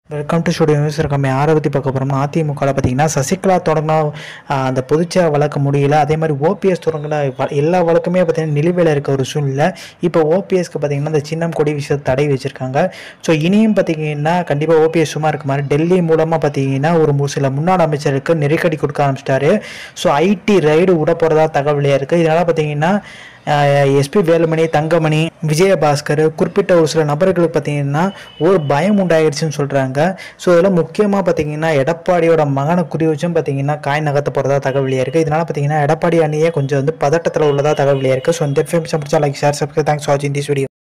welcome to studio news இருக்கமே யாரை பற்றி பார்க்க போகிறோம்னா அதிமுகவில் பார்த்தீங்கன்னா சசிகலா தொடங்கின ஆஹ், அந்த பொதுச்சேவை வழக்கு முடியல அதே மாதிரி ஓபிஎஸ் தொடங்கின வ- எல்லா வழக்குமே பார்த்தீங்கன்னா நிலுவையில் இருக்க ஒரு சூழ்நிலை இப்போ ஓபிஎஸ்க்கு பார்த்தீங்கன்னா இந்த சின்னம் கொடி விஷயத்தை தடை வச்சுருக்காங்க ஸோ இனியும் பார்த்தீங்கன்னா கண்டிப்பாக ஓபிஎஸ் சும்மா இருக்க மாதிரி டெல்லி மூலமாக பார்த்தீங்கன்னா ஒரு மு- சில முன்னாள் அமைச்சருக்கு நெருக்கடி கொடுக்க ஆரம்பிச்சிட்டாரு ஸோ ஐடி ரைடு விட போகிறதா தகவலியாக இருக்குது இதனால் பார்த்தீங்கன்னா எஸ்பி வேலுமணி தங்கமணி விஜயபாஸ்கர் குறிப்பிட்ட ஒரு சில நபர்களுக்கு பார்த்தீங்கன்னா ஒரு பயம் உண்டாயிருச்சுன்னு சொல்கிறாங்க ஸோ இதில் முக்கியமாக பார்த்தீங்கன்னா எடப்பாடியோட மகனை குறி வச்சும் பார்த்தீங்கன்னா காய் நகர்த்த போகிறதா தகவலியாக இருக்குது இதனால் பார்த்தீங்கன்னா எடப்பாடி அணியே கொஞ்சம் வந்து பதட்டத்தில் உள்ளதா தகவலியாக இருக்குது ஸோ இந்த இன்ஃபர்மேஷன் பிடிச்சா லைக் ஷேர் சப்ஸ்கிரைப் தேங்க்ஸ் வாட்சிங் திஸ் வீடியோ